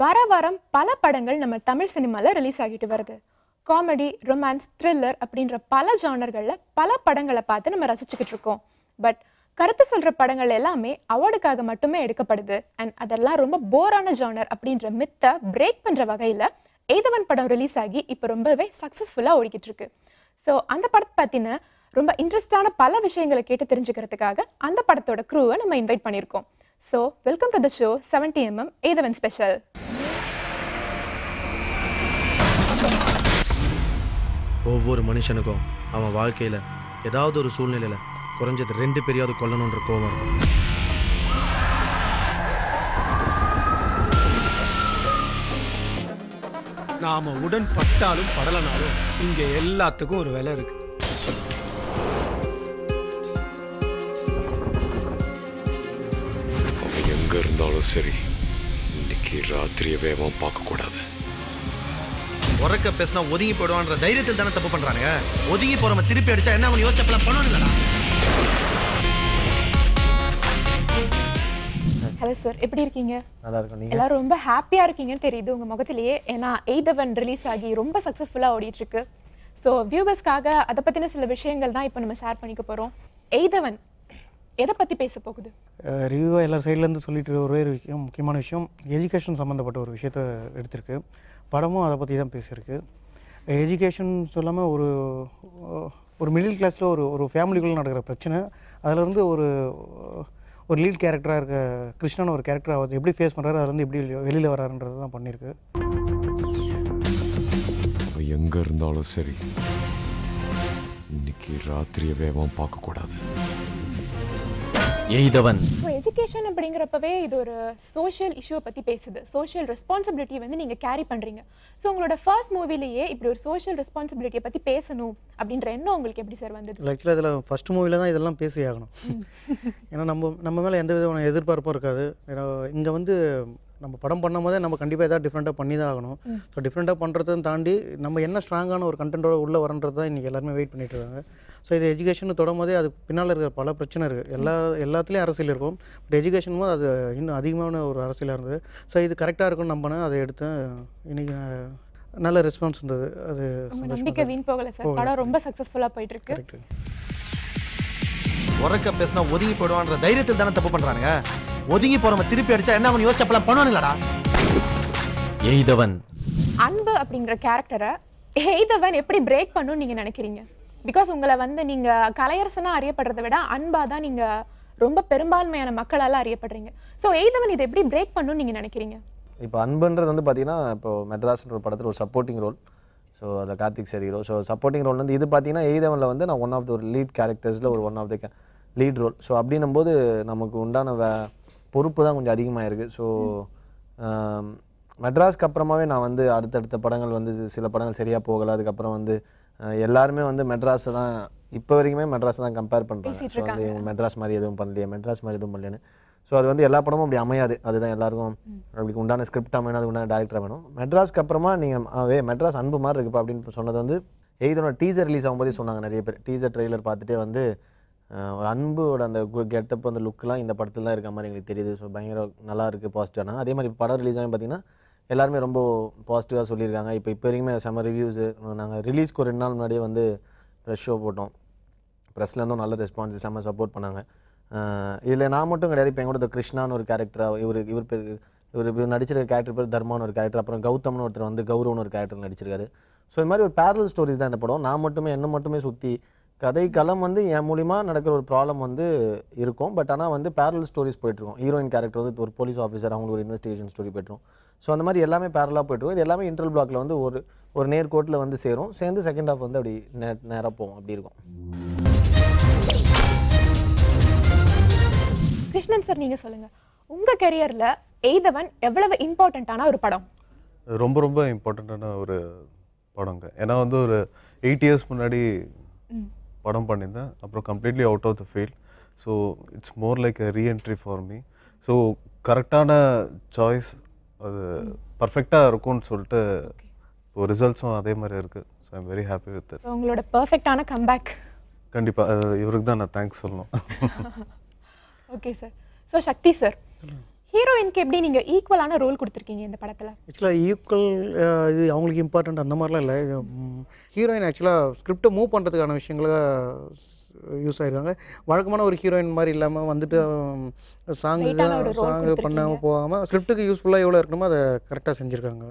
வார வாரம் பல படங்கள் நம்ம தமிழ் சினிமாவில் ரிலீஸ் ஆகிட்டு வருது காமெடி ரொமான்ஸ் த்ரில்லர் அப்படின்ற பல ஜானர்களில் பல படங்களை பார்த்து நம்ம ரசிச்சுக்கிட்டு இருக்கோம் பட் கருத்து சொல்கிற படங்கள் எல்லாமே அவார்டுக்காக மட்டுமே எடுக்கப்படுது அண்ட் அதெல்லாம் ரொம்ப போரான ஜானர் அப்படின்ற மித்தை பிரேக் பண்ணுற வகையில் எய்தவன் படம் ரிலீஸ் ஆகி இப்போ ரொம்பவே சக்ஸஸ்ஃபுல்லாக ஓடிக்கிட்டு இருக்கு ஸோ அந்த படத்தை பற்றின ரொம்ப இன்ட்ரெஸ்டான பல விஷயங்களை கேட்டு தெரிஞ்சுக்கிறதுக்காக அந்த படத்தோட க்ரூவை நம்ம இன்வைட் பண்ணியிருக்கோம் so welcome to the show seventy MM Yeidhavan special ஒவ்வொரு மனுஷனுக்கும் அவன் வாழ்க்கையில் ஏதாவது ஒரு சூழ்நிலையில் குறைஞ்சது ரெண்டு பேரையாவது கொல்லணுன்ற கோபம் இருக்கும் நாம உடன் பட்டாலும் படலனாலும் இங்க எல்லாத்துக்கும் ஒரு விலை இருக்கு அவன் எங்க இருந்தாலும் சரி இன்னைக்கு ராத்திரியவே அவன் பார்க்க கூடாது உறக்க பேசினா ஒதுங்கி போயிடுவான்ற தைரியத்தில் தானே தப்பு பண்ணுறாங்க ஒதுங்கி போகிறவன் திருப்பி அடிச்சா என்ன அவன் யோசிச்சப்பெல்லாம் பண்ணணும் இல்லடா ஹலோ சார் எப்படி இருக்கீங்க நல்லா இருக்கும் நீங்கள் எல்லாரும் ரொம்ப ஹாப்பியாக இருக்கீங்கன்னு தெரியுது உங்கள் முகத்திலேயே ஏன்னா எய்தவன் ரிலீஸ் ஆகி ரொம்ப சக்ஸஸ்ஃபுல்லாக ஓடிட்டு இருக்கு ஸோ வியூவர்ஸ்க்காக அதை பற்றின சில விஷயங்கள் தான் இப்போ நம்ம ஷேர் பண்ணிக்க போகிறோம் எய்தவன் எதை பற்றி பேச போகுது ரிவ்யூவாக எல்லா சைட்லேருந்து சொல்லிட்டு இருக்க ஒரே ஒரு விஷயம் முக்கியமான விஷயம் எஜுகேஷன் சம்மந்தப்பட்ட ஒரு விஷயத்த எடுத்திருக்கு படமும் அதை பற்றி தான் பேசியிருக்கு எஜுகேஷன் சொல்லாமல் ஒரு ஒரு மிடில் கிளாஸில் ஒரு ஒரு ஃபேமிலிக்குள்ளே நடக்கிற பிரச்சனை அதிலிருந்து ஒரு ஒரு லீட் கேரக்டராக இருக்க கிருஷ்ணன் ஒரு கேரக்டர் அவர் எப்படி ஃபேஸ் பண்ணுறாரு அதுலேருந்து எப்படி வெளியில் வராருன்றது தான் பண்ணியிருக்கு அவன் எங்க இருந்தாலும் சரி இன்னைக்கு ராத்திரியவே அவன் பார்க்க கூடாது எய்தவன் ஸோ எஜுகேஷன் அப்படிங்கிறப்பவே இது ஒரு சோஷியல் இஷ்யூவை பற்றி பேசுது சோஷியல் ரெஸ்பான்சிபிலிட்டி வந்து நீங்கள் கேரி பண்ணுறீங்க ஸோ உங்களோட ஃபர்ஸ்ட் மூவிலேயே இப்படி ஒரு சோஷியல் ரெஸ்பான்சிபிலிட்டியை பற்றி பேசணும் அப்படின்ற எண்ணம் உங்களுக்கு எப்படி சார் வந்தது ஆக்சுவலாக இதில் ஃபஸ்ட் மூவியில் தான் இதெல்லாம் பேசி ஆகணும் ஏன்னா நம்ம நம்ம மேலே எந்த விதமான எதிர்பார்ப்பும் இருக்காது ஏன்னா இங்கே வந்து நம்ம படம் பண்ணும் போதே நம்ம கண்டிப்பாக ஏதாவது டிஃப்ரெண்ட்டாக பண்ணி தான் ஆகணும் ஸோ டிஃப்ரெண்ட்டாக பண்ணுறதுன்னு தாண்டி நம்ம என்ன ஸ்ட்ராங்கான ஒரு கண்டென்ட்டோட உள்ளே வரன்றது தான் இன்றைக்கி எல்லாருமே வெயிட் பண்ணிட்டு இருக்காங்க ஸோ இது எஜுகேஷன் தொடும் போதே அது பின்னால் இருக்கிற பல பிரச்சனை இருக்குது எல்லா எல்லாத்துலேயும் அரசியல் இருக்கும் பட் எஜுகேஷன் போது அது இன்னும் அதிகமான ஒரு அரசியலாக இருந்தது ஸோ இது கரெக்டாக இருக்கும்னு நம்பினேன் அதை எடுத்தேன் இன்றைக்கி நல்ல ரெஸ்பான்ஸ் இருந்தது அது உங்க நம்பிக்கை வீண் போகல சார் படம் ரொம்ப சக்ஸஸ்ஃபுல்லாக போயிட்டு இருக்கு கரெக்ட் உறக்க பேசினா ஒதுங்கி போயிடுவான்ற தைரியத்தில் தானே தப்பு பண்ணுறானுங்க ஒதுங்கி போகிறவன் திருப்பி அடிச்சா என்ன அவன் யோசிச்சப்பெல்லாம் பண்ணணும் எய்தவன் அன்பு அப்படிங்கிற கேரக்டரை எய்தவன் எப்படி பிரேக் பண்ணுன்னு நீங்க நினைக்கிறீங்க பிகாஸ் உங்களை வந்து நீங்க கலையரசனா அறியப்படுறதை விட அன்பா தான் நீங்க ரொம்ப பெரும்பான்மையான மக்களால அறியப்படுறீங்க ஸோ எய்தவன் இதை எப்படி பிரேக் பண்ணுன்னு நீங்க நினைக்கிறீங்க இப்போ அன்புன்றது வந்து பார்த்தீங்கன்னா இப்போ மெட்ராஸ்ன்ற ஒரு படத்தில் ஒரு சப்போர்ட்டிங் ரோல் ஸோ அதில் Karthik sir hero so supporting role வந்து இது பார்த்தீங்கன்னா எய்தவனில் வந்து நான் ஒன் ஆஃப் த ஒரு லீட் கேரக்டர்ஸில் ஒரு one of the lead role so அப்படின்னும் போது நமக்கு உண்டான வே பொறுப்பு தான் கொஞ்சம் அதிகமாக இருக்குது ஸோ மெட்ராஸ்க்கு அப்புறமாவே நான் வந்து அடுத்தடுத்த படங்கள் வந்து சில படங்கள் சரியாக போகலை அதுக்கப்புறம் வந்து அஹ், எல்லாருமே வந்து மெட்ராஸை தான் இப்போ வரைக்குமே மெட்ராஸை தான் கம்பேர் பண்ணுறாங்க பேசிட்டு ஸோ வந்து இருக்காங்க. மெட்ராஸ் மாதிரி எதுவும் பண்ணலையே மெட்ராஸ் மாதிரி எதுவும் பண்ணலைன்னு ஸோ அது வந்து எல்லா படமும் அப்படி அமையாது அதுதான் எல்லாருக்கும் அதுக்கு உண்டான ஸ்கிரிப்ட் அமையணும் அதுக்கு உண்டான டேரக்டர் வேணும் மெட்ராஸ்க்கு அப்புறமா நீங்கள் வே மெட்ராஸ் அன்பு மாதிரி இருக்குப்பா அப்படின்னு சொன்னது வந்து எய்தனோட டீசர் ரிலீஸ் ஆகும்போதே சொன்னாங்க நிறைய பேர் டீசர் ட்ரெய்லர் பார்த்துட்டே வந்து அஹ், ஒரு அன்போட அந்த கெட்டப் அந்த லுக்லாம் இந்த படத்தில் தான் இருக்க மாதிரி எங்களுக்கு தெரியுது ஸோ பயங்கர நல்லா இருக்குது பாசிட்டிவான அதே மாதிரி படம் ரிலீஸ் ஆகி பார்த்தீங்கன்னா எல்லாருமே ரொம்ப பாசிட்டிவாக சொல்லியிருக்காங்க இப்போ இப்போ வரைக்குமே செம்ம ரிவ்யூஸு நாங்கள் ரிலீஸ்க்கு ஒரு ரெண்டு நாள் முன்னாடியே வந்து ப்ரெஷ் ஷோ போட்டோம் ப்ரெஸ்லேருந்தும் நல்ல ரெஸ்பான்ஸ் செம்ம சப்போர்ட் பண்ணாங்க இதில் நான் மட்டும் கிடையாது இப்போ எங்கூட இந்த கிருஷ்ணான்னு ஒரு கேரக்டராக இவர் இவர் பேர் இவர் இவர் நடிச்சிருக்க கேரக்டர் பேர் தர்மான்னு ஒரு கேரக்டர் அப்புறம் கௌதம்னு ஒருத்தர் வந்து கௌரவன்னு ஒரு கேரக்டர் நடிச்சிருக்காரு ஸோ இது மாதிரி ஒரு பேரல் ஸ்டோரிஸ் தான் இந்த படம் நான் மட்டுமே என்ன மட்டுமே சுற்றி கதை களம் வந்து என் மூலிமா நடக்கிற ஒரு ப்ராப்ளம் வந்து இருக்கும் பட் ஆனால் வந்து பேரல் ஸ்டோரிஸ் போயிட்டுருக்கும் ஹீரோயின் கேரக்டர் வந்து ஒரு போலீஸ் ஆஃபீஸர் அவங்களுக்கு ஒரு இன்வெஸ்டிகேஷன் ஸ்டோரி போயிட்டுரும் ஸோ அந்த மாதிரி எல்லாமே பேரலாக போயிட்டுருக்கும் இது எல்லாமே இன்டர்வல் பிளாக்ல வந்து ஒரு ஒரு நேர்கோட்டில் வந்து சேரும் சேர்ந்து செகண்ட் ஹாஃப் வந்து அப்படி நே நேராக போகும் அப்படி இருக்கும் கிருஷ்ணன் சார் நீங்க சொல்லுங்க உங்க கெரியர்ல எய்தவன் எவ்வளவு இம்பார்ட்டண்ட்டான ஒரு படம் ரொம்ப ரொம்ப இம்பார்ட்டண்ட்டான ஒரு படங்க ஏன்னா வந்து ஒரு எயிட் இயர்ஸ் முன்னாடி படம் பண்ணியிருந்தேன் அப்புறம் completely out of the field so it's more like a reentry for me so கரெக்டான சாய்ஸ் அது பர்ஃபெக்டாக இருக்கும்னு சொல்லிட்டு இப்போ ரிசல்ட்ஸும் அதே மாதிரி இருக்குது so I'm very happy with so உங்களோட பர்ஃபெக்டான கம்பேக் கண்டிப்பாக இவருக்கு தான் நான் தேங்க்ஸ் சொல்லணும் okay sir so Sakthi sir ஹீரோயினுக்கு எப்படி நீங்க ஈக்குவலான ரோல் கொடுத்துருக்கீங்க இந்த படத்துல ஆக்சுவலாக ஈக்குவல் இது அவங்களுக்கு இம்பார்ட்டண்ட் அந்த மாதிரிலாம் இல்லை ஹீரோயின் ஆக்சுவலாக ஸ்கிரிப்டை மூவ் பண்ணுறதுக்கான விஷயங்கள யூஸ் ஆயிருக்காங்க வழக்கமான ஒரு ஹீரோயின் மாதிரி இல்லாமல் வந்துட்டு சாங்கு Weight ஆன ஒரு role சாங்கு கொடுத்திருக்கீங்க. பண்ணாமல் போகாமல் ஸ்கிரிப்டுக்கு யூஸ்ஃபுல்லாக எவ்வளோ இருக்கணுமோ அதை கரெக்டாக செஞ்சுருக்காங்க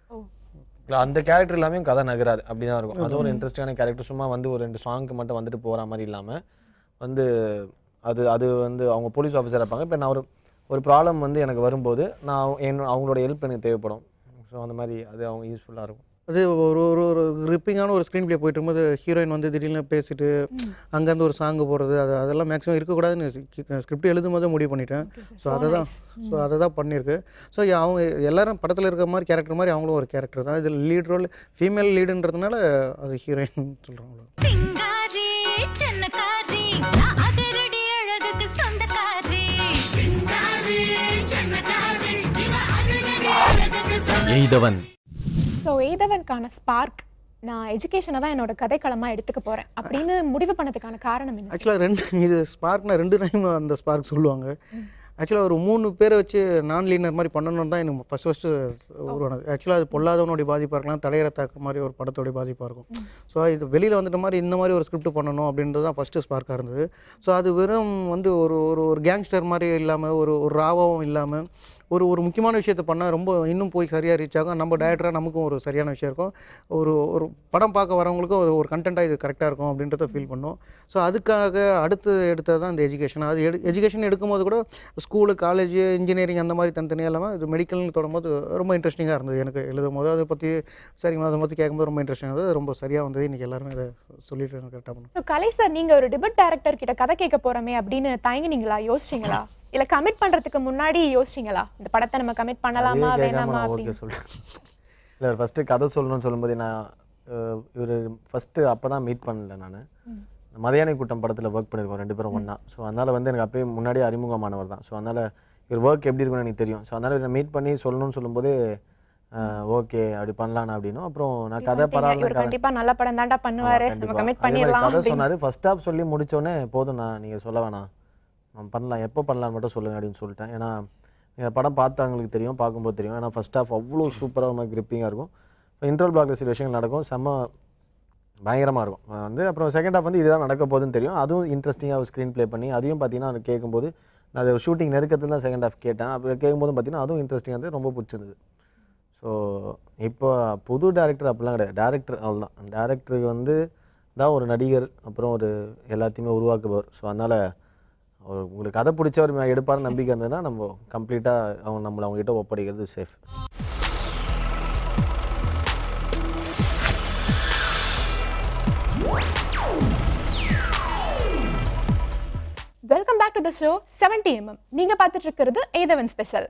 இல்ல, அந்த கேரக்டர் எல்லாமே கதை நகராது அப்படி தான் இருக்கும் அது ஒரு இன்ட்ரெஸ்டிங்கான கேரக்டர் சும்மா வந்து ஒரு ரெண்டு சாங்க்கு மட்டும் வந்துட்டு போகிற மாதிரி இல்லாமல் வந்து அது அது வந்து அவங்க போலீஸ் ஆஃபீஸர் இருப்பாங்க இப்போ நான் ஒரு ஒரு ப்ராப்ளம் வந்து எனக்கு வரும்போது நான் அவங்க- என்ன அவங்களோட ஹெல்ப் எனக்கு தேவைப்படும் ஸோ அந்த மாதிரி அது அவங்க யூஸ்ஃபுல்லாக இருக்கும் அது ஒரு ஒரு ஒரு ரிப்பிங்கான ஒரு ஸ்க்ரீன் ப்ளே போயிட்டு இருக்கும்போது ஹீரோயின் வந்து திடீர்னு பேசிட்டு அங்கேருந்து ஒரு சாங்கு போடுறது அது அதெல்லாம் மேக்ஸிமம் இருக்கக்கூடாதுன்னு ஸ்கிரிப்ட் எழுதும் போதே முடிவு பண்ணிட்டேன் ஸோ அதை தான் ஸோ அதை தான் பண்ணியிருக்கு ஸோ அவங்க எல்லாரும் படத்தில் இருக்கிற மாதிரி கேரக்டர் மாதிரி அவங்களும் ஒரு கேரக்டர் தான் இதில் லீட் ரோல் ஃபீமேல் லீடுன்றதுனால அது ஹீரோயின் சொல்கிறாங்களோ சிங்காரி சின்னக்காரி நான் அதிரடி அழகுக்கு சொந்தக்காரி சிங்காரி சின்னக்காரி இவ அதிரடி அழகுக்கு எய்தவன் ஸோ எய்தவனுக்கான ஸ்பார்க் நான் எஜுகேஷனை தான் என்னோட கதைக்களமாக எடுத்துக்க போகிறேன் அப்படின்னு முடிவு பண்ணதுக்கான காரணம் என்ன ஆக்சுவலாக ரெண்டு இது ஸ்பார்க்னா ரெண்டு டைம் அந்த ஸ்பார்க் சொல்லுவாங்க ஆக்சுவலாக ஒரு மூணு பேரை வச்சு நான் லீனர் மாதிரி பண்ணணும்னு தான் எனக்கு ஃபஸ்ட் ஃபஸ்ட்டு உருவானது ஆக்சுவலாக அது பொல்லாதவனுடைய பாதிப்பாக இருக்கலாம் தலையற தாக்க மாதிரி ஒரு படத்தோடைய பாதிப்பாக இருக்கும் ஸோ இது வெளியில் வந்துட்ட மாதிரி இந்த மாதிரி ஒரு ஸ்கிரிப்ட் பண்ணணும் அப்படின்றது தான் ஃபஸ்ட்டு ஸ்பார்க்காக இருந்தது ஸோ அது வெறும் வந்து ஒரு ஒரு ஒரு கேங்ஸ்டர் மாதிரி இல்லாமல் ஒரு ஒரு ராவாவும் இல்லாமல் ஒரு ஒரு முக்கியமான விஷயத்த பண்ணால் ரொம்ப இன்னும் போய் சரியாக ரீச் ஆகும் நம்ம டேரக்டராக நமக்கும் ஒரு சரியான விஷயம் இருக்கும் ஒரு ஒரு படம் பார்க்க வரவங்களுக்கும் ஒரு ஒரு கண்டென்ட்டாக இது கரெக்டாக இருக்கும் அப்படின்றத ஃபீல் பண்ணோம் ஸோ அதுக்காக அடுத்து எடுத்தது தான் இந்த எஜுகேஷன் அது எடு எஜுகேஷன் எடுக்கும்போது கூட ஸ்கூலு காலேஜ் இன்ஜினியரிங் அந்த மாதிரி தனித்தனியாக இல்லாமல் இது மெடிக்கல்னு தொடரும்போது ரொம்ப இன்ட்ரெஸ்டிங்காக இருந்தது எனக்கு எழுதும் போது அதை பற்றி சரிங்க அதை பற்றி கேட்கும்போது ரொம்ப இன்ட்ரெஸ்டிங்காக இருந்தது ரொம்ப சரியாக வந்தது இன்றைக்கி எல்லாருமே அதை சொல்லிட்டு கரெக்டாக பண்ணோம் ஸோ கலை சார் நீங்கள் ஒரு டிபட் டைரக்டர் கிட்ட கதை கேட்க போகிறோமே அப்படின்னு தயங்குனீங்களா யோசிச்சிங்களா இல்லை கமிட் பண்ணுறதுக்கு முன்னாடி யோசிச்சிங்களா இந்த படத்தை நம்ம கமிட் பண்ணலாமா அதே கேட்காம வேணாமா நான் ஓகே அப்படின்னு சொல்லிட்டேன் இல்லை ஃபஸ்ட்டு கதை சொல்லணும்னு சொல்லும்போது நான் இவர் ஃபஸ்ட்டு அப்போ தான் மீட் பண்ணல நான் மதியானை கூட்டம் படத்தில் ஒர்க் பண்ணியிருக்கோம் ரெண்டு பேரும் ஒன்றா ஸோ அதனால் வந்து எனக்கு அப்பயே முன்னாடியே அறிமுகமானவர் தான் ஸோ அதனால் இவர் ஒர்க் எப்படி இருக்குன்னு எனக்கு தெரியும் ஸோ அதனால் இவரை மீட் பண்ணி சொல்லணும்னு சொல்லும்போது ஓகே அப்படி பண்ணலான்னு அப்படின்னும் அப்புறம் நான் கதை இவர் பரவாயில்ல கண்டிப்பா நல்ல படம் தாண்டா பண்ணுவாரு நம்ம கமிட் அதே மாதிரி பண்ணிடலாம் கதை அப்படின்னு. சொன்னார் ஃபர்ஸ்ட் ஹாஃப் சொல்லி முடிச்சோடனே போதும் நான் நீங்கள் சொல்ல வேணாம் நம்ம பண்ணலாம் எப்போ பண்ணலான்னு மட்டும் சொல்லுங்க அப்படின்னு சொல்லிட்டேன் ஏன்னா நீங்கள் படம் பார்த்தவங்களுக்கு தெரியும் பார்க்கும்போது தெரியும் ஏன்னா ஃபர்ஸ்ட் ஹாஃப் அவ்வளோ சூப்பராக ரொம்ப கிரிப்பிங்காக இருக்கும் இப்போ இன்டர்வல் பிளாக்ல சில விஷயங்கள் நடக்கும் செம்ம பயங்கரமாக இருக்கும் அஹ் வந்து அப்புறம் செகண்ட் ஹாஃப் வந்து இதுதான் நடக்க போகுதுன்னு தெரியும் அதுவும் இன்ட்ரெஸ்டிங்காக ஒரு ஸ்க்ரீன் ப்ளே பண்ணி அதையும் பார்த்தீங்கன்னா எனக்கு கேட்கும்போது நான் அது ஷூட்டிங் நெருக்கத்தில் தான் செகண்ட் ஹாஃப் கேட்டேன் அப்போ கேட்கும்போது பார்த்தீங்கன்னா அதுவும் இன்ட்ரெஸ்டிங்காக இருந்தது ரொம்ப பிடிச்சிருந்தது ஸோ இப்போ புது டேரக்டர் அப்படிலாம் கிடையாது டேரக்டர் அவ்வளோதான் டேரக்டருக்கு வந்து தான் ஒரு நடிகர் அப்புறம் ஒரு எல்லாத்தையுமே உருவாக்குபவர் ஸோ அதனால் அவர் உங்களுக்கு கதை பிடிச்சவர் எடுப்பார் நம்பிக்கை இருந்ததுன்னா நம்ம கம்ப்ளீட்டாக அவங்க நம்மளை அவங்ககிட்ட ஒப்படைக்கிறது safe welcome back to the show 70 MM நீங்க பார்த்துட்டு இருக்கிறது ஏதவன் ஸ்பெஷல்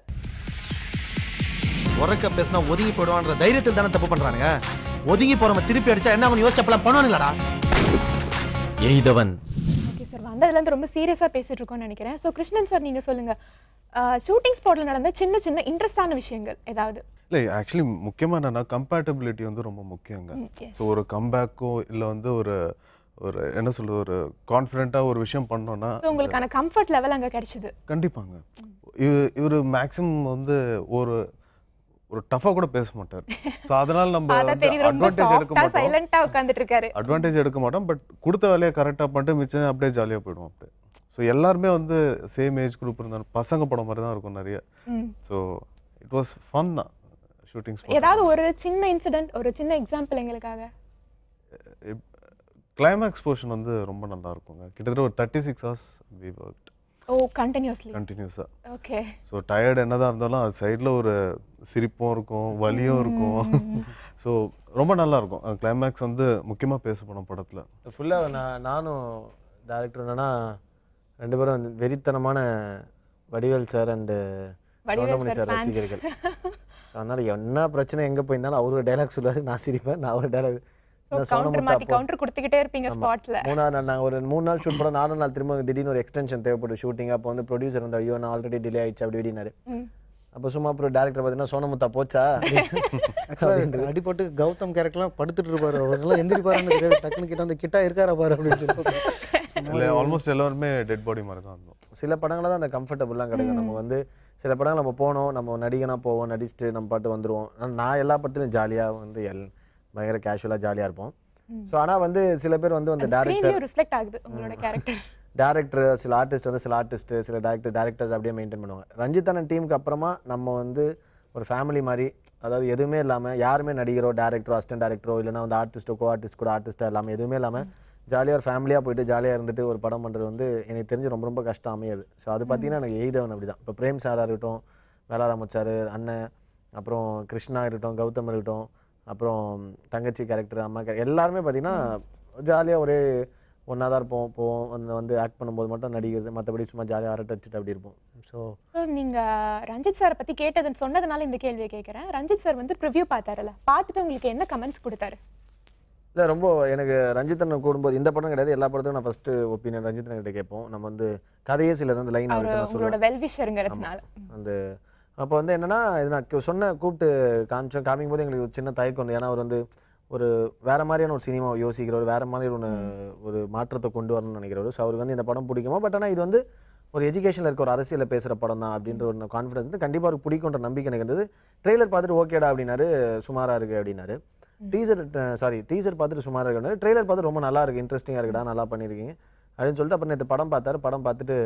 உறக்க பேசினா ஒதுங்கி போயிடுவான்ற தைரியத்தில் தானே தப்பு பண்றானுங்க ஒதுங்கி போறவன் திருப்பி அடிச்சா என்ன அவன் யோசிச்சப்பெல்லாம் பண்ணுவானுங்களடா எய்தவன் ஓகே சார் வந்ததுல இருந்து ரொம்ப சீரியஸா பேசிட்டு இருக்கோம்னு நினைக்கிறேன் ஸோ கிருஷ்ணன் சார் நீங்க சொல்லுங்க ஷூட்டிங் ஸ்பாட்ல நடந்த சின்ன சின்ன இன்ட்ரெஸ்டான விஷயங்கள் ஏதாவது இல்லை ஆக்சுவலி முக்கியமாக என்னன்னா கம்பேட்டபிலிட்டி வந்து ரொம்ப முக்கியங்க ம், yes. ஸோ ஒரு கம்பேக்கோ இல்லை வந்து ஒரு ஒரு என்ன சொல்றது ஒரு கான்ஃபிடென்ட்டாக ஒரு விஷயம் பண்ணோன்னா ஸோ உங்களுக்கான கம்ஃபர்ட் லெவல் அங்க கிடைச்சது கண்டிப்பாங்க இவர் மேக்ஸிமம் வந்து ஒரு ஒரு டஃபாக கூட பேச மாட்டார் ஸோ அதனால நம்ம பார்த்தா வந்து தெரியுது ரொம்ப அட்வான்டேஜ் எடுக்க சாஃப்டா மாட்டோம் சைலண்டா உட்காந்துட்டு இருக்காரு அட்வான்டேஜ் எடுக்க மாட்டோம் பட் கொடுத்த வேலையை கரெக்டாக பண்ணிட்டு மிச்சம் அப்படியே ஜாலியாக போயிடுவோம் அப்படியே ஸோ எல்லாருமே வந்து சேம் ஏஜ் குரூப் இருந்தாலும் பசங்க படம் மாதிரி தான் இருக்கும் நிறைய ம். ஸோ இட் வாஸ் ஃபன் தான் ஷூட்டிங் ஏதாவது ஒரு சின்ன இன்சிடென்ட் ஒரு சின்ன எக்ஸாம்பிள் எங்களுக்காக கிளைமேக்ஸ் போர்ஷன் வந்து ரொம்ப நல்லா இருக்குங்க கிட்டத்தட்ட ஒரு thirty six hours we work oh continuously கண்டினியூஸாக ஓகே ஸோ டயர்டு என்னதான் இருந்தாலும் அது சைடில் ஒரு சிரிப்பும் இருக்கும் வலியும் இருக்கும் ஸோ ரொம்ப நல்லா இருக்கும் கிளைமேக்ஸ் வந்து முக்கியமாக பேசப்படும் படத்தில் ஃபுல்லாக நான் நானும் டேரக்டர் என்னன்னா ரெண்டு பேரும் வந்து வெறித்தனமான Vadivel sir and Vadivel Goundamani sir sir fans. ரசிகர்கள் ஸோ அதனால் என்ன பிரச்சனை எங்கே போயிருந்தாலும் அவர் ஒரு டைலாக் சொல்லுவார் நான் சிரிப்பேன் நான் ஒரு டைலாக் ஸோ கவுண்டர் மாத்தி கவுண்டர் கொடுத்துக்கிட்டே இருப்பீங்க ஸ்பாட்ல மூணாவது நாள் நாங்கள் ஒரு மூணு நாள் ஷூட் பண்ணோம் நாலு நாள் திரும்ப திடீர்னு ஒரு எக்ஸ்டென்ஷன் தேவைப்படும் ஷூட்டிங் அப்போ வந்து ப்ரொடியூசர் வந்து ஐயோ நான் ஆல்ரெடி டிலே ஆயிடுச்சு அப்படி இப்படினாரு அப்போ சும்மா அப்புறம் டேரக்டர் பார்த்தீங்கன்னா சோனமுத்தா போச்சா ஆக்சுவலாக அடிபட்டு கௌதம் கேரக்டர்லாம் படுத்துட்டு இருப்பாரு அவரெல்லாம் எந்திரிப்பாருன்னு தெரியாது டக்குனு கிட்ட வந்து கிட்டா இருக்காரா பாரு அப்படின்னு சொல்லி இல்லை ஆல்மோஸ்ட் எல்லாருமே டெட் பாடி மாதிரி தான் இருந்தோம் சில படங்களில் தான் அந்த கம்ஃபர்டபுளாக கிடைக்கும் நம்ம வந்து சில படங்கள் நம்ம போனோம் நம்ம நடிகனாக போவோம் நடிச்சுட்டு நம்ம பாட்டு வந்துடுவோம் ஆனா நான் எல்லா படத்துலையும் ஜாலியாக வந்து எல் பயங்கர கேஷுவலாக ஜாலியாக இருப்போம் ஸோ ஆனால் வந்து சில பேர் வந்து அந்த டேரக்டர் ஸ்க்ரீன்லயும் ரிஃப்ளெக்ட் ஆகுது உங்களோட கேரக்டர் டேரக்டர் சில ஆர்டிஸ்ட் வந்து சில ஆர்டிஸ்ட் சில டேரக்டர் டேரக்டர்ஸ் அப்படியே மெயின்டைன் பண்ணுவாங்க ரஞ்சித் அண்ணன் டீமுக்கு அப்புறமா நம்ம வந்து ஒரு ஃபேமிலி மாதிரி அதாவது எதுவுமே இல்லாமல் யாருமே நடிகரோ டேரக்டரோ அசிஸ்டன்ட் டேரக்டரோ இல்லைனா வந்து ஆர்டிஸ்ட்டோ கோ ஆர்டிஸ்ட் கூட ஆர்டிஸ்ட்டாக இல்லாமல் எதுவுமே இல்லாமல் ஜாலியாக ஒரு ஃபேமிலியாக போயிட்டு ஜாலியாக இருந்துட்டு ஒரு படம் பண்ணுறது வந்து எனக்கு தெரிஞ்சு ரொம்ப ரொம்ப கஷ்டம் அமையாது ஸோ அது பார்த்தீங்கன்னா எனக்கு எய்தவன் அப்படி தான் இப்போ பிரேம் சாராக இருக்கட்டும் வேளாராமச்சார் அண்ணன் அப்புறம் கிருஷ்ணா இருக்கட்டும் கௌதம் இருக்கட்டும் அப்புறம் தங்கச்சி கேரக்டர் அம்மா கேரக்டர் எல்லாருமே பார்த்தீங்கன்னா ஜாலியாக ஒரே ஒன்றா தான் இருப்போம் போவோம் வந்து வந்து ஆக்ட் பண்ணும்போது மட்டும் நடிக்கிறது மற்றபடி சும்மா ஜாலியாக அரட்டை அடிச்சுட்டு அப்படி இருப்போம் ஸோ ஸோ நீங்க ரஞ்சித் சாரை பத்தி கேட்டதுன்னு சொன்னதுனால இந்த கேள்வியை கேட்குறேன் ரஞ்சித் சார் வந்து ப்ரிவ்யூ பார்த்தாருல பார்த்துட்டு உங்களுக்கு என்ன கமெண்ட்ஸ் கொடுத்தாரு இல்லை ரொம்ப எனக்கு ரஞ்சித்தன் கூடும்போது இந்த படம் கிடையாது எல்லா படத்துக்கும் நான் ஃபஸ்ட்டு ஒப்பீனியன் ரஞ்சித்தன் கிட்ட கேட்போம் நம்ம வந்து கதையே சில அந்த லைன் அவர் அவர்கிட்ட நான் உங்களோட சொல்லுவேன் வெல்விஷருங்கிறதுனால அந்த அப்போ வந்து என்னன்னா இது நான் கு- சொன்ன கூப்பிட்டு காமிச்சோம் காமிக்கும் போது எங்களுக்கு ஒரு சின்ன தயக்கம் வந்து ஏன்னா அவர் வந்து ஒரு வேற மாதிரியான ஒரு சினிமா யோசிக்கிறவர் வேற மாதிரி ஒன்று ஒரு மாற்றத்தை கொண்டு வரணும்னு நினைக்கிறவர் ஸோ அவருக்கு வந்து இந்த படம் பிடிக்குமா பட் ஆனால் இது வந்து ஒரு எஜுகேஷனில் இருக்க ஒரு அரசியலில் பேசுகிற படம் தான் அப்படின்ற ஒரு கான்ஃபிடன்ஸ் வந்து கண்டிப்பாக அவருக்கு பிடிக்குன்ற நம்பிக்கை எனக்கு இருந்தது ட்ரெய்லர் பார்த்துட்டு ஓகேடா அப்படின்னாரு சுமாராக இருக்கு அப்படின்னாரு டீசர் சாரி டீசர் பார்த்துட்டு சுமாராக இருக்கு ட்ரெய்லர் பார்த்து ரொம்ப நல்லா இருக்கு இன்ட்ரெஸ்டிங்காக இருக்குடா நல்லா பண்ணியிருக்கீங்க அப்படின்னு சொல்லிட்டு அப்புறம் நேற்று படம் பார்த்தாரு படம் பார்த்துட்டு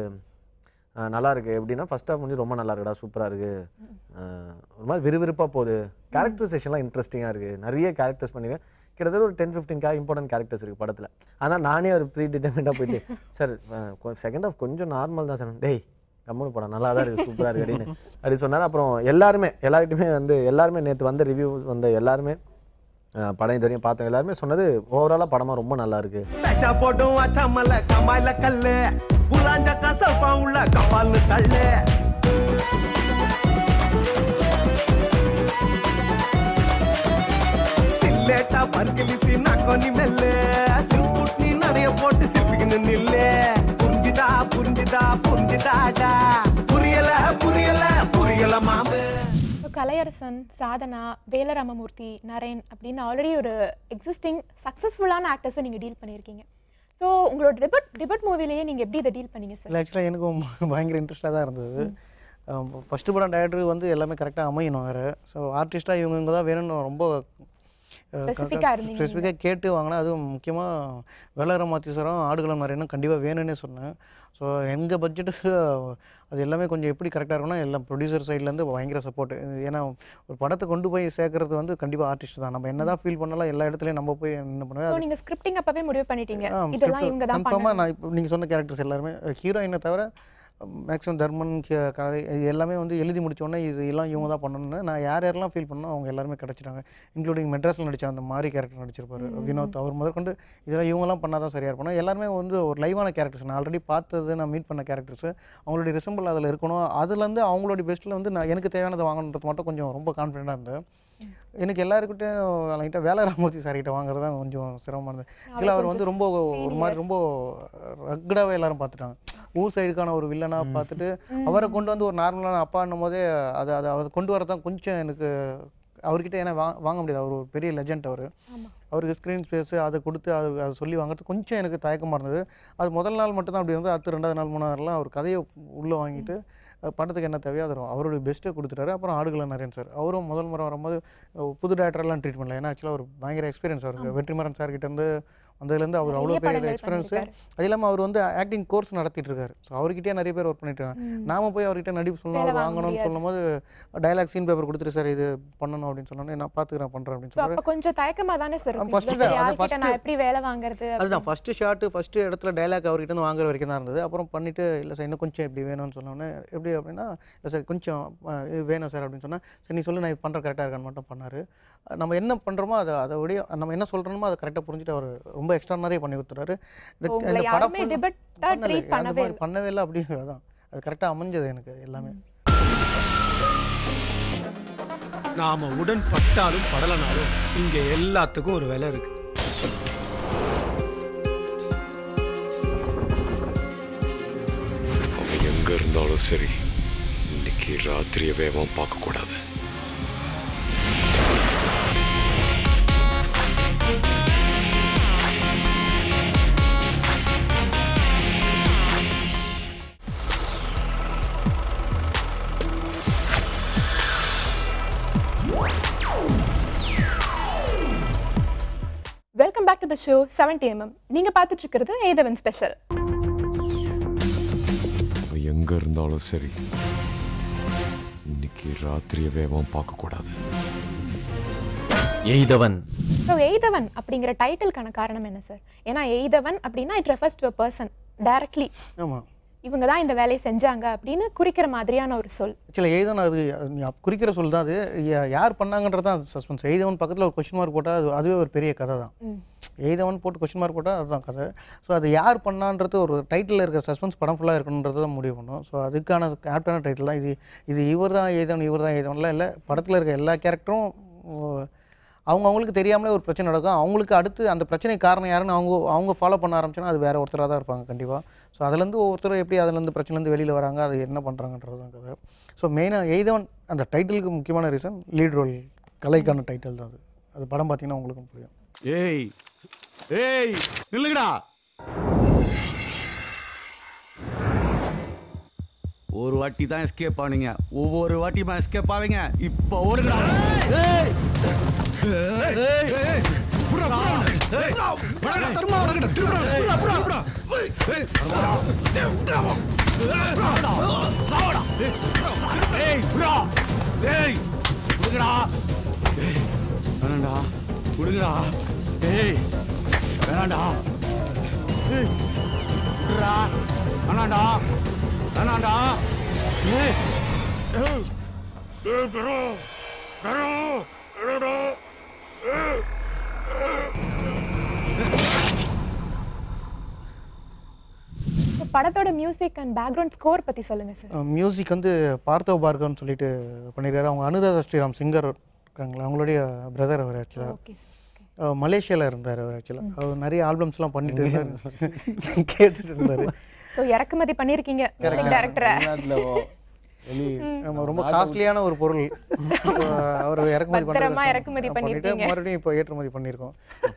அஹ், நல்லா இருக்கு எப்படின்னா ஃபர்ஸ்ட் ஹாஃப் முடிஞ்சு ரொம்ப நல்லா இருக்குடா சூப்பராக இருக்கு அஹ், ஒரு மாதிரி விறுவிறுப்பாக போகுது கேரக்டரைசேஷன்லாம் இன்ட்ரெஸ்டிங்காக இருக்கு நிறைய கேரக்டர்ஸ் பண்ணிருக்கேன் கிட்டத்தட்ட ஒரு ten fifteen K important characters இருக்குது படத்தில் அதான் நானே ஒரு ப்ரீ டிட்டர்மெண்ட்டாக போயிட்டு சார் செகண்ட் ஹாஃப் கொஞ்சம் நார்மல் தான் சார் டேய் கம்முனு படம் நல்லா தான் இருக்குது சூப்பராக இருக்கு அப்படின்னு அப்படி சொன்னார் அப்புறம் எல்லாருமே எல்லாருக்கிட்டுமே வந்து எல்லாருமே நேற்று வந்த ரிவ்யூ வந்த எல்லாருமே அஹ், படம் இது வரையும் பார்த்தவங்க எல்லாருமே சொன்னது ஓவராலாக படமாக ரொம்ப நல்லா இருக்கு பேச்சா போட்டும் அச்சாமல கமாயில கல்லு குலாஞ்ச கசப்பா உள்ள கபால்னு தள்ளு சில்லேட்டா பர்கிலிசி நக்கொனி மெல்லு சிம்புட்னி நிறைய போட்டு சிப்பிக்கின்னு நில்லு புரிஞ்சுதா புரிஞ்சுதா புரிஞ்சுதாடா புரியல புரியல புரியல மாமு ஸோ கலையரசன் சாதனா வேலராமமூர்த்தி நரேன் அப்படின்னு ஆல்ரெடி ஒரு எக்ஸிஸ்டிங் சக்ஸஸ்ஃபுல்லான ஆக்டர்ஸை நீங்கள் டீல் பண்ணியிருக்கீங்க ஸோ உங்களோட டிபட் டிபட் மூவிலேயே நீங்கள் எப்படி இதை டீல் பண்ணீங்க சார் இல்லை ஆக்சுவலாக எனக்கும் பயங்கர இன்ட்ரெஸ்டாக தான் இருந்தது ஃபஸ்ட்டு படம் டேரக்டர் வந்து எல்லாமே கரெக்டாக அமையணும் வேறு ஸோ ஆர்டிஸ்ட்டாக இவங்க இவங்க தான் வேணும்னு ரொம்ப Specific-ஆ இருந்தீங்க ஸ்பெசிஃபிக்காக கேட்டு வாங்கினா அதுவும் முக்கியமாக வேளார மாத்தீஸ்வரம் ஆடுகளம் நிறையனும் கண்டிப்பாக வேணும்னே சொன்னேன் ஸோ எங்கள் பட்ஜெட்டுக்கு அது எல்லாமே கொஞ்சம் எப்படி கரெக்டாக இருக்கும்னா எல்லாம் ப்ரொடியூசர் சைட்லேருந்து பயங்கர சப்போர்ட் ஏன்னா ஒரு படத்தை கொண்டு போய் சேர்க்கறது வந்து கண்டிப்பாக ஆர்டிஸ்ட் தான் நம்ம என்ன தான் ஃபீல் பண்ணாலும் எல்லா இடத்துலையும் நம்ம போய் என்ன ஸோ பண்ணுவோம் நீங்கள் ஸ்கிரிப்டிங் அப்பவே முடிவு பண்ணிட்டீங்க இதெல்லாம் இவங்க தான் கன்ஃபார்மாக பண்ணணும் நான் இப்போ நீங்கள் சொன்ன கேரக்டர்ஸ் எல்லாருமே ஹீரோயினை தவிர மேக்ஸிமம் தர்மன் கே- கதை இது எல்லாமே வந்து எழுதி முடிச்ச உடனே இது எல்லாம் இவங்க தான் பண்ணணும்னு நான் யார் யாரெல்லாம் ஃபீல் பண்ணோ அவங்க எல்லாருமே கிடச்சிட்டாங்க இன்க்ளூடிங் மெட்ராஸில் நடிச்ச அந்த மாதிரி கேரக்டர் நடிச்சிருப்பாரு வினோத் அவர் முதற்கொண்டு இதெல்லாம் இவங்கெல்லாம் பண்ணால் தான் சரியாக இருக்கணும் எல்லாருமே வந்து ஒரு லைவான கேரக்டர்ஸ் நான் ஆல்ரெடி பார்த்தது நான் மீட் பண்ண கேரக்டர்ஸ் அவங்களுடைய ரிசம்பிள் அதில் இருக்கணும் அதுலேருந்து அவங்களுடைய பெஸ்ட்டில் வந்து நான் எனக்கு தேவையானதை வாங்கணுன்றது மட்டும் கொஞ்சம் ரொம்ப கான்ஃபிடென்ட்டாக இருந்தேன் எனக்கு எல்லாருக்கிட்டையும் என்கிட்ட வேலராமூர்த்தி சார்கிட்ட வாங்குறது தான் கொஞ்சம் சிரமமாக இருந்தது ஆக்சுவலாக அவர் வந்து ரொம்ப ஒரு மாதிரி ரொம்ப ரக்கடாகவே எல்லாரும் பார்த்துட்டாங்க ஊர் சைடுக்கான ஒரு வில்லனாக பார்த்துட்டு அவரை கொண்டு வந்து ஒரு நார்மலான அப்பான்னும் போதே அதை அதை அதை கொண்டு வரதான் கொஞ்சம் எனக்கு அவர்கிட்ட ஏன்னா வா வாங்க முடியாது அவர் ஒரு பெரிய லெஜண்ட் அவர் அவருக்கு ஸ்க்ரீன் ஸ்பேஸு அதை கொடுத்து அது அதை சொல்லி வாங்குறது கொஞ்சம் எனக்கு தயக்கமாக இருந்தது அது முதல் நாள் மட்டும் தான் அப்படி இருந்தது அடுத்து ரெண்டாவது நாள் மூணாவது நாள்லாம் அவர் கதையை உள்ளே வாங்கிட்டு அஹ் படத்துக்கு என்ன தேவையோ அதை அவருடைய பெஸ்ட்டை கொடுத்துட்டாரு அப்புறம் ஆடுகள நரேன் சார் அவரும் முதல் முறை வரும்போது அஹ் புது டேரக்டர்லாம் ட்ரீட் பண்ணல ஏன்னா ஆக்சுவலாக ஒரு பயங்கர எக்ஸ்பீரியன்ஸ் அவருக்கு வெற்றிமாறன் சார் கிட்ட இருந்து வந்ததுலேருந்து அவர் அவ்வளோ நிறைய பெரிய படங்கள் எக்ஸ்பீரியன்ஸு பண்ணியிருக்காரு. அது இல்லாமல் அவர் வந்து ஆக்டிங் கோர்ஸ் நடத்திட்டு இருக்காரு ஸோ அவர்கிட்டயே நிறைய பேர் ஒர்க் பண்ணிட்டு இருக்காங்க நாம போய் அவர்கிட்ட நடிப்பு சொல்லணும் வேலை அவர் வாங்க வாங்கணும்னு முடியாது. சொல்லும்போது டைலாக் சீன் பேப்பர் கொடுத்துட்டு சார் இது பண்ணணும் அப்படின்னு சொன்னோன்னே நான் பார்த்துக்கிறேன் பண்ணுறேன் அப்படின்னு ஸோ சொல்லிட்டு அப்போ கொஞ்சம் தயக்கமா தானே சார் இருக்கும். first இவ்வளவு பெரிய அது ஆள்கிட்ட first- நான் எப்படி வேலை வாங்குறது அதுதான் ஃபஸ்ட்டு ஷாட்டு ஃபஸ்ட்டு இடத்துல டைலாக் அவர்கிட்ட இருந்து வாங்குற வரைக்கும் தான் இருந்தது அப்புறம் பண்ணிட்டு இல்லை சார் இன்னும் கொஞ்சம் இப்படி வேணும்னு சொன்னோன்னே எப்படி அப்படின்னா இல்லை சார் கொஞ்சம் அஹ், இது வேணும் சார் அப்படின்னு சொன்னால் சரி நீ சொல்லி நான் பண்ணுற கரெக்டாக இருக்கான்னு மட்டும் பண்ணார் நம்ம என்ன பண்ணுறோமோ அதை அதை விட நம்ம என்ன சொல்கிறோமோ அதை கரெக்டாக புரிஞ்சுட்டு அவர் ரொம்ப எக்ஸ்ட்ரானரியாக பண்ணி கொடுத்துறாரு இந்த உங்களை இந்த படம் யாருமே full டிபெட்டா பண்ணல. ட்ரீட் அந்த பண்ணவே மாதிரி பண்ணவே இல்லை அப்படிங்கிறது அது கரெக்டாக அமைஞ்சது எனக்கு எல்லாமே நாம உடன் பட்டாலும் படலனாலும் இங்க எல்லாத்துக்கும் ஒரு விலை இருக்கு அவன் எங்க இருந்தாலும் சரி இன்னைக்கு ராத்திரியவே அவன் பார்க்கக்கூடாது to the show seventy MM நீங்க பார்த்துட்டு இருக்கிறது ஏதவன் ஸ்பெஷல் அவன் எங்க இருந்தாலும் சரி இன்னைக்கு ராத்திரியவே அவன் பார்க்க கூடாது எய்தவன் ஸோ எய்தவன் அப்படிங்கிற டைட்டிலுக்கான காரணம் என்ன சார் ஏன்னா எய்தவன் அப்படின்னா it refers to a person directly ஆமாம் இவங்க தான் இந்த வேலையை செஞ்சாங்க அப்படின்னு குறிக்கிற மாதிரியான ஒரு சொல் ஆக்சுவலாக எய்தவன் அது அது நீ அப் குறிக்கிற சொல் தான் அது யா- யார் பண்ணாங்கன்றது தான் அது சஸ்பென்ஸ் எய்தவன் பக்கத்தில் ஒரு கொஷின் மார்க் போட்டால் அது அதுவே ஒரு பெரிய கதை தான் ம். எய்தவன் போட்டு கொஷின் மார்க் போட்டால் அதுதான் கதை ஸோ அது யார் பண்ணான்றது ஒரு டைட்டில் இருக்கிற சஸ்பென்ஸ் படம் ஃபுல்லாக இருக்கணுன்றது தான் முடிவு பண்ணும் ஸோ அதுக்கான ஆப்டான டைட்டில் தான் இது இது இவர் தான் எய்தவன் இவர் தான் எய்தவன்லாம் இல்லை படத்தில் இருக்க எல்லா கேரக்டரும் அவங்க அவங்களுக்கு தெரியாமலே ஒரு பிரச்சனை நடக்கும் அவங்களுக்கு அடுத்து அந்த பிரச்சனைக்கு காரணம் யாருன்னு அவங்க அவங்க ஃபாலோ பண்ண ஆரம்பிச்சோன்னா அது வேறு ஒருத்தராக தான் இருப்பாங்க கண்டிப்பாக ஸோ அதுலேருந்து ஒவ்வொருத்தரும் எப்படி அதுலேருந்து பிரச்சனைலேருந்து வெளியில் வராங்க அது என்ன பண்ணுறாங்கன்றது தான் கதை ஸோ மெயினாக எய்தவன் அந்த டைட்டிலுக்கு முக்கியமான ரீசன் லீட் ரோல் கலைக்கான டைட்டில் தான் அது அது படம் பார்த்தீங்கன்னா உங்களுக்கும் புரியும் ஏய் ஏய் நில்லுங்கடா ஒரு வாட்டி தான் எஸ்கேப் ஆனீங்க ஒவ்வொரு வாட்டியுமா எஸ்கேப் ஆவீங்க இப்போ ஓடுங்கடா ஏய் ஏய், ஏய், ஏய். புறா, புறா அவனை. ஏய், வடகடா, தருமா, வடகடா, திரும்புடா, புறா, புறா, புறா. ஏய், புறா. ஏய், புறா. ஏய், புறாடா. சாவடா. ஏய், புறா, ஏய், புறா. ஏய், விடுங்கடா. ஏய், வேணாம்டா விடுங்கடா ஏய் வேணாம்டா ஏய் விடுறா வேணாம்டா வேணாம்டா ஏய் ஏய் ஏய் பெரோ பெரோ பெரோடா ஏய் So, படத்தோட மியூசிக் அண்ட் பேக்ரவுண்ட் ஸ்கோர் பத்தி சொல்லுங்க சார் மியூசிக் வந்து பார்த்தவ பார்கவன் சொல்லிட்டு பண்ணியிருக்காரு அவங்க அனுராதா ஸ்ரீராம் சிங்கர் இருக்காங்களா அவங்களுடைய பிரதர் அவர் ஆக்சுவலாக ஓகே சார் மலேசியாவில் இருந்தார் அவர் ஆக்சுவலாக அவர் நிறைய ஆல்பம்ஸ்லாம் பண்ணிட்டு இருந்தார் கேட்டுட்டு இருந்தார் ஸோ இறக்குமதி பண்ணியிருக்கீங்க மியூசிக் டைரக்டரை ஆமா ரொம்ப காஸ்ட்லியான ஒரு பொருள் So, அவர் இறக்குமதி பத்திரமா பண்றது இறக்குமதி பண்ணிட்டு பண்ணிருக்கீங்க. மறுபடியும் இப்போ ஏற்றுமதி பண்ணியிருக்கோம்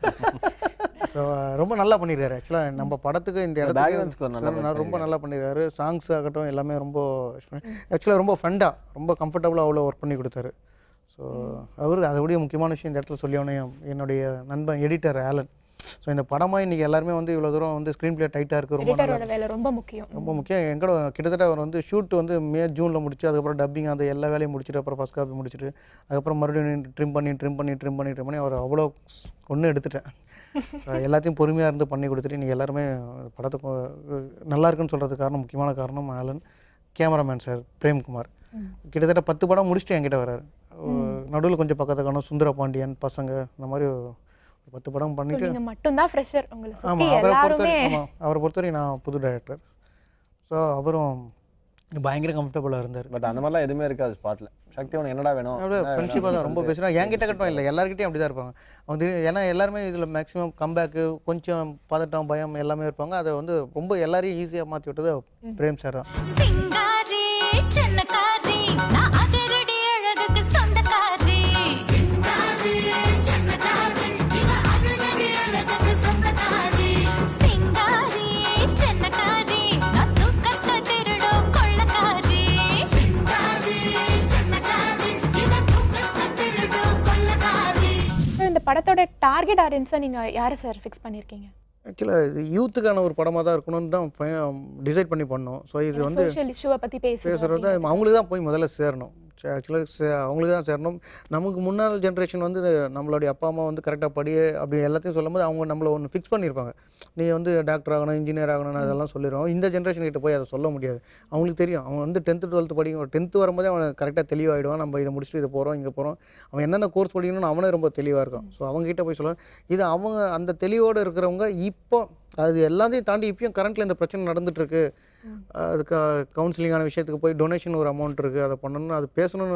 ஸோ ரொம்ப நல்லா பண்ணியிருக்காரு ஆக்சுவலாக நம்ம படத்துக்கு இந்த background score நல்லா இடத்துக்கு நான் ரொம்ப நல்லா பண்ணியிருக்காரு சாங்ஸ் ஆகட்டும் எல்லாமே ரொம்ப ஆக்சுவலாக ரொம்ப ஃபண்டாக ரொம்ப கம்ஃபர்டபுளாக அவ்வளோ ஒர்க் பண்ணி கொடுத்தாரு ஸோ அவர் அதை விட முக்கியமான விஷயம் இந்த இடத்துல சொல்லி என்னுடைய நண்பன் எடிட்டர் ஆலன் ஸோ இந்த படமாக இன்றைக்கி எல்லாருமே வந்து இவ்வளோ தூரம் வந்து ஸ்க்ரீன் பிளே டைட்டாக இருக்குது ரொம்ப நல்லா எடிட்டரோட வேலை ரொம்ப முக்கியம் ரொம்ப முக்கியம் எங்கட கிட்டத்தட்ட அவர் வந்து ஷூட் வந்து மே ஜூனில் முடிச்சு அதுக்கப்புறம் டப்பிங் அந்த எல்லா வேலையும் முடிச்சுட்டு அப்புறம் ஃபஸ்ட் காப்பி முடிச்சுட்டு அதுக்கப்புறம் மறுபடியும் ட்ரிம் பண்ணி ட்ரிம் பண்ணி ட்ரிம் பண்ணி ட்ரிம் பண்ணி அவர் அவ்வளோ ஒன்று எடுத்துட்டேன் So, எல்லாத்தையும் பொறுமையாக இருந்து பண்ணி கொடுத்துட்டு நீங்கள் எல்லாருமே படத்தை கொ- நல்லா இருக்குன்னு சொல்கிறதுக்கு காரணம் முக்கியமான காரணம் ஆலன் கேமராமேன் சார் பிரேம்குமார் கிட்டத்தட்ட பத்து படம் முடிச்சுட்டு என்கிட்ட வர்றாரு நடுவில் கொஞ்சம் பக்கத்து காணும் சுந்தர பாண்டியன் பசங்க இந்த மாதிரி ஒரு பத்து படம் ஸோ பண்ணிட்டு நீங்க மட்டும்தான் ஃப்ரெஷர் உங்களை சுத்தி ஆமாம் அவரை பொறுத்த எல்லாருமே ஆமாம் அவரை பொறுத்தவரைக்கும் நான் புது டைரக்டர் ஸோ அவரும் பயங்கர கம்ஃபர்டபுளாக இருந்தார் பட் அந்த மாதிரிலாம் எதுவுமே இருக்காது ஸ்பாட்ல சக்தி உனக்கு என்னடா வேணும் அப்படியே என்ன ஃப்ரெண்ட்ஷிப்பாக வேணும் தான் ரொம்ப சொல்லிட்டு. பேசுகிறேன் என்கிட்ட கட்டும் இல்லை எல்லாருக்கிட்டையும் அப்படி தான் இருப்பாங்க அவங்க திடீர் ஏன்னா எல்லாருமே இதில் மேக்ஸிமம் கம்பேக்கு கொஞ்சம் பதட்டம் பயம் எல்லாமே இருப்பாங்க அதை வந்து ரொம்ப எல்லாரையும் ஈஸியாக மாற்றி விட்டது பிரேம் சார் தான் சிங்காரி சின்னக்காரி நான் அதிரடி அழகுக்கு சொந்தக்காரி சிங்காரி சின்னக்காரி இவ அதிரடி அழகுக்கு சொந்தக்காரி சிங்காரி சின்னக்காரி நான் தூக்கத்தை திருடும் கொள்ளக்காரி சிங்காரி சின்னக்காரி இவ தூக்கத்தை திருடும் கொள்ளக்காரி ஸோ இந்த படத்தோட டார்கெட் ஆடியன்ஸை நீங்க யாரை சார் ஃபிக்ஸ் பண்ணியிருக்கீங்க ஆக்சுவலாக இது யூத்துக்கான ஒரு படமாக தான் இருக்கணும்னு தான் டிசைட் பண்ணி பண்ணோம் ஸோ இது வந்து சோஷியல் இஷ்யூவை பத்தி பேசுறது பேசுகிறது அவங்களுக்கு தான் போய் முதல்ல சேரணும் ஆக்சுவலாக அவங்களுக்கு தான் சேரணும் நமக்கு முன்னாள் ஜென்ரேஷன் வந்து நம்மளுடைய அப்பா அம்மா வந்து கரெக்டாக படி அப்படி எல்லாத்தையும் சொல்லும்போது அவங்க நம்மளை ஒன்று ஃபிக்ஸ் பண்ணியிருப்பாங்க நீ வந்து டாக்டர் ஆகணும் இன்ஜினியர் ஆகணும் அதெல்லாம் சொல்லிடுவோம் இந்த ஜென்ரேஷன் கிட்ட போய் அதை சொல்ல முடியாது அவங்களுக்கு தெரியும் அவன் வந்து டென்த்து டுவெல்த்து படிக்கும் டென்த்து வரும்போதே அவன் கரெக்டாக தெளிவாகிடுவான் நம்ம இதை முடிச்சுட்டு இதை போகிறோம் இங்கே போகிறோம் அவன் என்னென்ன கோர்ஸ் படிக்கணும்னு அவனே ரொம்ப தெளிவாக இருக்கும் ஸோ அவங்ககிட்ட போய் சொல்லுவாங்க இது அவங்க அந்த தெளிவோடு இருக்கிறவங்க இப்போ அது எல்லாத்தையும் தாண்டி இப்பயும் கரண்ட்டில் இந்த பிரச்சனை நடந்துட்டு இருக்கு அதுக்கு கவுன்சிலிங்கான விஷயத்துக்கு போய் டொனேஷன் ஒரு அமௌண்ட் இருக்குது அதை பண்ணணும்னு அது பேசணும்னு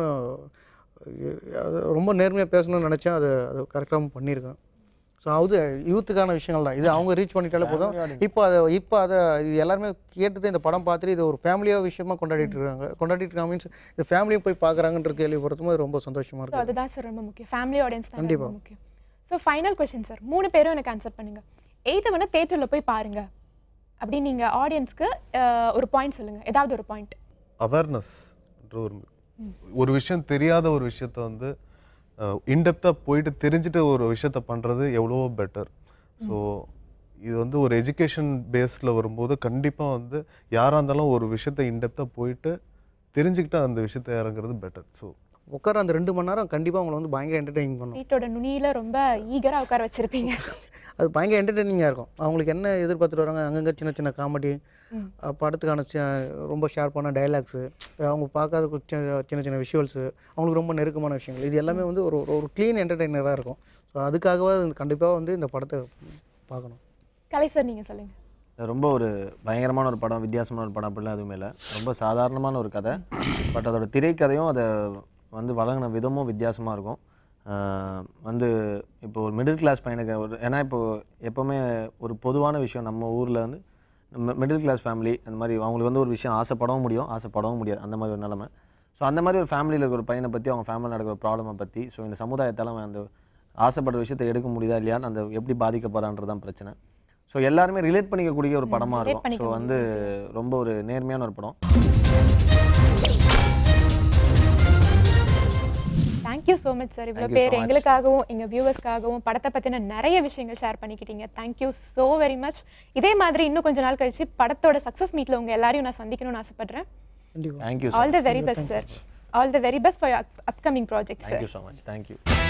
அது ரொம்ப நேர்மையாக பேசணும்னு நினச்சேன் அது அது கரெக்டாகவும் பண்ணியிருக்கேன் ஸோ அது யூத்துக்கான விஷயங்கள் தான் இது அவங்க ரீச் பண்ணிட்டாலே போதும் இப்போ அதை இப்போ அதை இது எல்லாருமே கேட்டுட்டு இந்த படம் பார்த்துட்டு இது ஒரு ஃபேமிலியாக விஷயமா கொண்டாடிட்டு இருக்காங்க கொண்டாடிட்டு இருக்காங்க மீன்ஸ் இந்த ஃபேமிலியும் போய் பார்க்குறாங்கன்ற கேள்விப்படுத்தும் போது ரொம்ப சந்தோஷமாக ஸோ இருக்குது அதுதான் சார் ரொம்ப முக்கியம் ஃபேமிலி ஆடியன்ஸ் தான் கண்டிப்பா. ரொம்ப முக்கியம் ஸோ ஃபைனல் கொஸ்டின் சார் மூணு பேரும் எனக்கு ஆன்சர் பண்ணுங்க எய்தவனை தேட்டரில் போய் பாருங்க அப்படி நீங்க ஆடியன்ஸ்க்கு ஒரு பாயிண்ட் சொல்லுங்க ஏதாவது ஒரு பாயிண்ட் அவேர்னஸ் ஒரு ஒரு விஷயம் தெரியாத ஒரு விஷயத்த வந்து இன்டெப்த்தாக போயிட்டு தெரிஞ்சுட்டு ஒரு விஷயத்த பண்ணுறது எவ்வளவோ பெட்டர் ஸோ இது வந்து ஒரு எஜுகேஷன் பேஸில் வரும்போது கண்டிப்பாக வந்து யாராக இருந்தாலும் ஒரு விஷயத்தை இன்டெப்த்தாக போயிட்டு தெரிஞ்சுக்கிட்டு அந்த விஷயத்தை இறங்குறது பெட்டர் ஸோ உட்கார அந்த ரெண்டு மணி நேரம் கண்டிப்பாக உங்களை வந்து பயங்கர என்டர்டெயின் பண்ணும் சீட்டோட நுனியில ரொம்ப ஈகரா உட்கார வச்சிருப்பீங்க அது பயங்கர என்டர்டெய்னிங்காக இருக்கும் அவங்களுக்கு என்ன எதிர்பார்த்துட்டு வராங்க அங்கங்கே சின்ன சின்ன காமெடி ம். படத்துக்கான சி- ரொம்ப ஷார்ப்பான டைலாக்ஸு அவங்க பார்க்காத கு- சின்ன சின்ன சின்ன விஷுவல்ஸு அவங்களுக்கு ரொம்ப நெருக்கமான விஷயங்கள் இது எல்லாமே வந்து ஒரு ஒரு க்ளீன் என்டர்டெய்னராக இருக்கும் ஸோ அதுக்காகவே கண்டிப்பாக வந்து இந்த படத்தை பார்க்கணும் கலை சார் நீங்க சொல்லுங்க ரொம்ப ஒரு பயங்கரமான ஒரு படம் வித்தியாசமான ஒரு படம் அப்படிலாம் எதுவுமே இல்லை ரொம்ப சாதாரணமான ஒரு கதை பட் அதோட திரைக்கதையும் அதை வந்து வழங்கின விதமும் வித்தியாசமாக இருக்கும் ஆஹ் வந்து இப்போ ஒரு மிடில் கிளாஸ் பையனுக்கு ஒரு ஏன்னா இப்போ எப்போவுமே ஒரு பொதுவான விஷயம் நம்ம ஊரில் வந்து மிடில் கிளாஸ் ஃபேமிலி அந்த மாதிரி அவங்களுக்கு வந்து ஒரு விஷயம் ஆசைப்படவும் முடியும் ஆசைப்படவும் முடியாது அந்த மாதிரி ஒரு நிலமை ஸோ அந்த மாதிரி ஒரு ஃபேமிலியில் இருக்கிற ஒரு பையனை பற்றி அவங்க ஃபேமிலியில் நடக்கிற ப்ராப்ளமை பற்றி ஸோ இந்த சமுதாயத்தால் அவன் அந்த ஆசைப்படுற விஷயத்தை எடுக்க முடியுதா இல்லையான்னு அந்த எப்படி பாதிக்கப்படுறான்றது தான் பிரச்சனை ஸோ எல்லாருமே ரிலேட் பண்ணிக்கக்கூடிய ஒரு படமாக relate இருக்கும் ஸோ பண்ணிக்க வந்து ரொம்ப ஒரு நேர்மையான ஒரு படம் தேங்க்யூ ஸோ மச் சார் இவ்வளோ Thank you so பேர் much. எங்களுக்காகவும் எங்கள் வியூவர்ஸ்க்காகவும் படத்தை பற்றின நிறைய விஷயங்கள் ஷேர் பண்ணிக்கிட்டீங்க தேங்க்யூ ஸோ வெரி மச் இதே மாதிரி இன்னும் கொஞ்ச நாள் கழிச்சு படத்தோட சக்ஸஸ் மீட்டில் உங்கள் எல்லாரையும் நான் சந்திக்கணும்னு ஆசைப்படுறேன் கண்டிப்பாக thank you all the very best sir all the very best for upcoming project sir thank you so much thank you